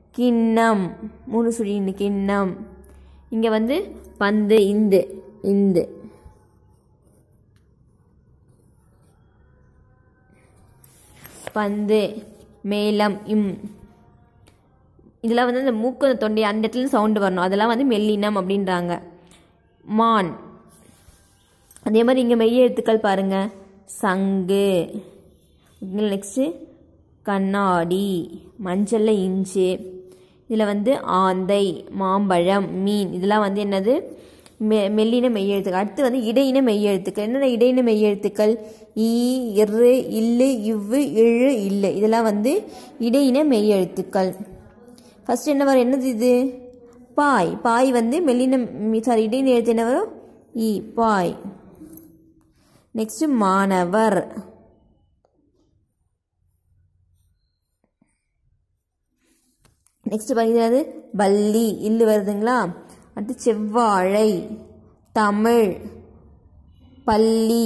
கிண்ணம் மூணு சுழி இந்த கிண்ணம் இங்கே வந்து பந்து இந்து இந்து பந்து மேளம் இம் இதெல்லாம் வந்து இந்த மூக்கு அந்த தொண்டை அந்த இடத்துல சவுண்டு வரணும் அதெல்லாம் வந்து மெல்லினம் அப்படின்றாங்க மான் அதே மாதிரி இங்கே மெய்ய எழுத்துக்கள் பாருங்க சங்கு நெக்ஸ்ட்டு கண்ணாடி மஞ்சள்ல இஞ்சி இதில் வந்து ஆந்தை மாம்பழம் மீன் இதெல்லாம் வந்து என்னது மெ மெல்லின மெய்யெழுத்துக்கள் அடுத்து வந்து இடையின மெய்யெழுத்துக்கள் என்னென்ன இடையின மெய்யெழுத்துக்கள் ஈ இரு இல்லு இவ்வு இழு இல்லு இதெல்லாம் வந்து இடையின மெய்யெழுத்துக்கள் ஃபர்ஸ்ட் என்ன வரும் என்னது இது பாய் பாய் வந்து மெல்லின சாரி இடையின எழுத்து என்ன வரும் ஈ பாய் நெக்ஸ்ட் மாணவர் நெக்ஸ்ட் பார்த்தீங்கன்னா பல்லி இல்லு வருதுங்களா அடுத்து செவ்வாழை தமிழ் பள்ளி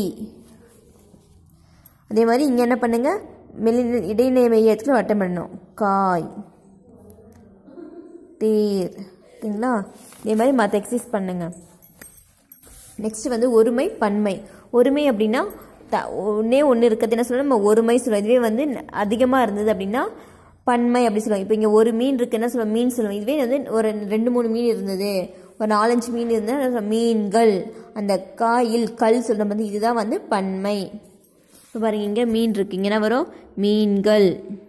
அதே மாதிரி இங்கே என்ன பண்ணுங்க மெல்லி இடைநிலை மையத்தில் வட்டம் பண்ணணும் காய் தேர் ஓகேங்களா இதே மாதிரி மற்ற எக்ஸசைஸ் பண்ணுங்க நெக்ஸ்ட் வந்து ஒருமை பன்மை ஒருமை அப்படின்னா த ஒன்றே ஒன்று இருக்கிறது என்ன சொல்லுவோம் நம்ம ஒருமை சொல்லுவோம் இதுவே வந்து அதிகமாக இருந்தது அப்படின்னா பன்மை அப்படி சொல்லுவோம் இப்போ இங்கே ஒரு மீன் இருக்கு என்ன சொல்லுவோம் மீன் சொல்லுவோம் இதுவே வந்து ஒரு ரெண்டு மூணு மீன் இருந்தது ஒரு நாலஞ்சு மீன் இருந்தால் மீன்கள் அந்த காயில் கல் சொல்கிற மாதிரி இதுதான் வந்து பன்மை இப்போ பாருங்க இங்கே மீன் இருக்கு இங்கே என்ன வரும் மீன்கள்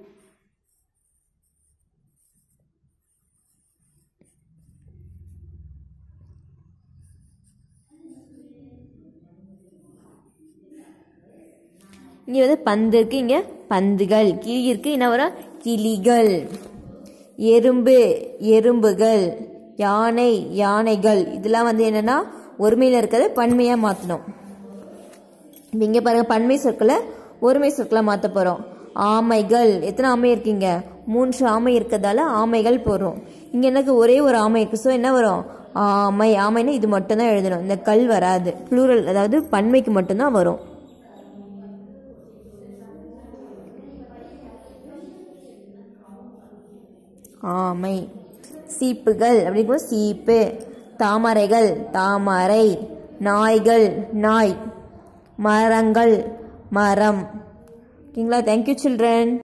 இங்கே வந்து பந்து இருக்கு இங்கே பந்துகள் கிளி இருக்கு என்ன வரும் கிளிகள் எறும்பு எறும்புகள் யானை யானைகள் இதெல்லாம் வந்து என்னன்னா ஒருமையில் இருக்கிறத பன்மையாக மாற்றணும் இப்போ இங்கே பாருங்க பன்மை சொற்களை ஒருமை சொற்களை மாற்ற போகிறோம் ஆமைகள் எத்தனை ஆமை இருக்கீங்க மூன்று ஆமை இருக்கிறதால ஆமைகள் போடுறோம் இங்கே எனக்கு ஒரே ஒரு ஆமை இருக்கு ஸோ என்ன வரும் ஆமை ஆமைன்னா இது மட்டும்தான் எழுதணும் இந்த கல் வராது ப்ளூரல் அதாவது பன்மைக்கு மட்டும்தான் வரும் ஆமை சீப்புகள் அப்படிங்கும்போது சீப்பு தாமரைகள் தாமரை நாய்கள் நாய் மரங்கள் மரம் ஓகேங்களா தேங்க்யூ சில்ட்ரன்